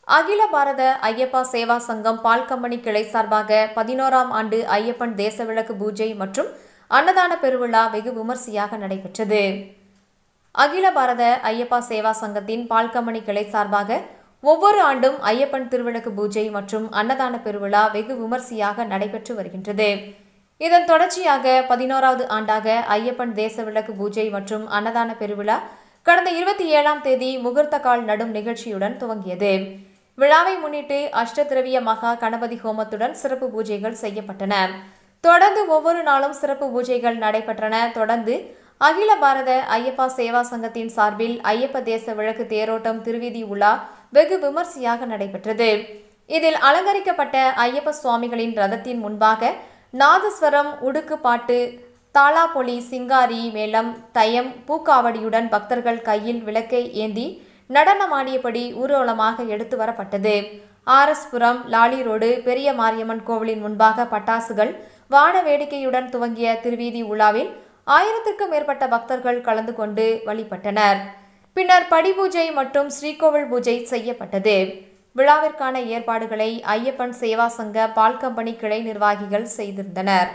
அகில பாரத ஐயப்பா சேவா சங்கம் பால் கம்பெனி கிளை சார்பாக பதினோராம் ஆண்டு ஐயப்பன் தேசவிளக்கு பூஜை மற்றும் அன்னதான பெருவிழா வெகு விமர்சையாக நடைபெற்றது அகில பாரத ஐயப்பா சேவா சங்கத்தின் பால் கம்பெனி கிளை சார்பாக ஒவ்வொரு ஆண்டும் ஐயப்பன் திருவிளக்கு பூஜை மற்றும் அன்னதான பெருவிழா வெகு விமர்சையாக நடைபெற்று வருகின்றது இதன் தொடர்ச்சியாக பதினோராவது ஆண்டாக ஐயப்பன் தேச விளக்கு பூஜை மற்றும் அன்னதான பெருவிழா கடந்த இருபத்தி ஏழாம் தேதி முகூர்த்த கால் நடும் நிகழ்ச்சியுடன் துவங்கியது விழாவை முன்னிட்டு அஷ்டதிரவிய மகா கணபதி ஹோமத்துடன் சிறப்பு பூஜைகள் செய்யப்பட்டன தொடர்ந்து ஒவ்வொரு நாளும் சிறப்பு பூஜைகள் நடைபெற்றன தொடர்ந்து அகில பாரத ஐயப்பா சேவா சங்கத்தின் சார்பில் ஐயப்ப தேச விளக்கு தேரோட்டம் திருவீதி உலா வெகு விமர்சையாக நடைபெற்றது இதில் அலங்கரிக்கப்பட்ட ஐயப்ப சுவாமிகளின் ரதத்தின் முன்பாக நாதஸ்வரம் உடுக்கு பாட்டு தாளாப்பொலி சிங்காரி மேளம் தயம் பூக்காவடியுடன் பக்தர்கள் கையில் விளக்கை ஏந்தி நடனமாடியபடி ஊர்வலமாக எடுத்து வரப்பட்டது ஆர்எஸ்புரம் லாலி ரோடு பெரிய மாரியம்மன் கோவிலின் முன்பாக பட்டாசுகள் வான வேடிக்கையுடன் துவங்கிய திருவீதி உலாவில் ஆயிரத்திற்கும் மேற்பட்ட பக்தர்கள் கலந்து கொண்டு வழிபட்டனர் பின்னர் படிபூஜை மற்றும் ஸ்ரீகோவில் பூஜை செய்யப்பட்டது விழாவிற்கான ஏற்பாடுகளை ஐயப்பன் சேவா சங்க பால் கம்பெனி கிளை நிர்வாகிகள் செய்திருந்தனர்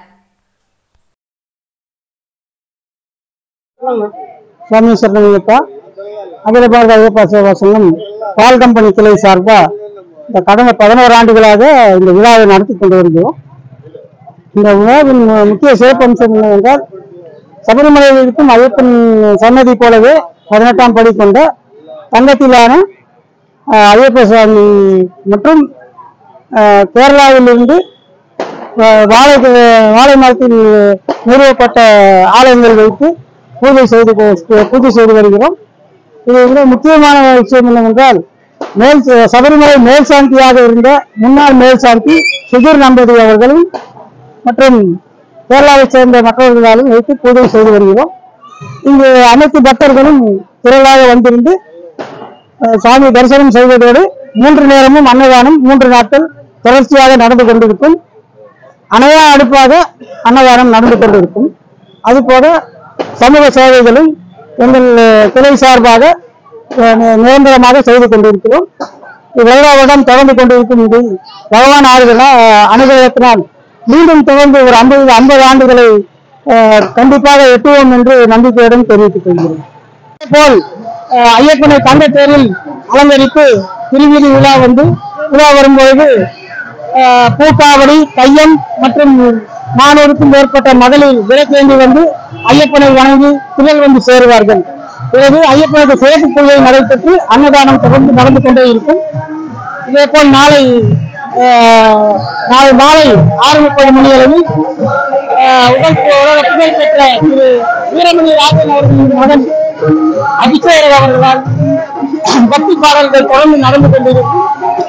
சுவாமி சரணமையப்பா அகில பாரத ஐயப்பா சேவா சங்கம் பால் கம்பெனி கிளை சார்பா இந்த கடந்த பதினோரு ஆண்டுகளாக இந்த விழாவை நடத்தி கொண்டு வருகிறோம் இந்த விழாவின் மு- முக்கிய சிறப்பம்சம் என்னவென்றால் சபரிமலையில் இருக்கும் ஐயப்பன் சன்னதி போலவே பதினெட்டாம் படி கொண்ட தங்கத்திலான அஹ், ஐயப்ப சுவாமி மற்றும் அஹ், கேரளாவிலிருந்து அஹ், வாழை வாழை மரத்தில் நிறுவப்பட்ட ஆலயங்கள் வைத்து பூஜை செய்து கொ- பூஜை செய்து வருகிறோம் இது மிக முக்கியமான விஷயம் என்னவென்றால் மேல் ச- சபரிமலை மேல் சாந்தியாக இருந்த முன்னாள் மேல் சாந்தி சுதீர் நம்பதி அவர்களும் மற்றும் கேரளாவைச் சேர்ந்த மற்றவர்களாலும் வைத்து பூஜை செய்து வருகிறோம் இங்கு அனைத்து பக்தர்களும் திரளாக வந்திருந்து அஹ், சாமி தரிசனம் செய்வதோடு மூன்று நேரமும் அன்னதானம் மூன்று நாட்கள் தொடர்ச்சியாக நடந்து கொண்டிருக்கும் அணையா அடுப்பாக அன்னதானம் நடந்து கொண்டிருக்கும் அதுபோக சமூக சேவைகளும் எங்கள் அஹ், துறை சார்பாக அஹ், நி- நிரந்தரமாக செய்து கொண்டிருக்கிறோம் இவ்விழாவுடன் தொடர்ந்து கொண்டிருக்கும் இது பகவான் ஆறுகள அனுகிரகத்தினால் மீண்டும் தொடர்ந்து ஒரு ஐம்பது ஐம்பது ஆண்டுகளை அஹ், கண்டிப்பாக எட்டுவோம் என்று நம்பிக்கையுடன் தெரிவித்துக் கொள்கிறேன் போல் அஹ், ஐயப்பனை தங்க தேரில் அலங்கரித்து திருவீதி விழா வந்து விழா வரும்பொழுது அஹ், பூக்காவடி கையம் மற்றும் நானூறுக்கும் மேற்பட்ட மகளிர் விளக்கேந்தி வந்து ஐயப்பனை வணங்கி புகழ் வந்து சேருவார்கள் பிறகு ஐயப்பனுக்கு சிறப்பு பூஜை நடைபெற்று அன்னதானம் தொடர்ந்து நடந்து கொண்டே இருக்கும் இதேபோல் நாளை அஹ், நாளை மாலை ஆறு முப்பது மணி அளவில் அஹ், உடல் உலக புகழ் பெற்ற திரு வீரமணி ராஜன் அவர்களின் மகன் அபிஷேகர் அவர்களால் பக்தி பாடல்கள் தொடர்ந்து நடந்து கொண்டிருக்கும்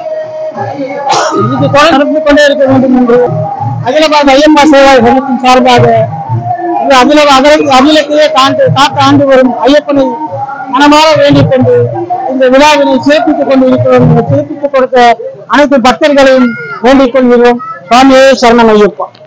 இது தொடர்ந்து நடந்து கொண்டே இருக்க வேண்டும் என்று அகில பாரத ஐயப்பா சேவா சங்கத்தின் சார்பாக இது அகில அகில- அகிலத்தையே தாண்டு காத்து ஆண்டு வரும் ஐயப்பனை மனமாற வேண்டிக் கொண்டு இந்த விழாவினை சிறப்பித்துக் கொண்டு இருக்கிறோம் இந்த சிறப்பித்துக் கொடுத்த அனைத்து பக்தர்களையும் வேண்டிக் கொள்கிறோம் சுவாமியே சரணம் ஐயப்பா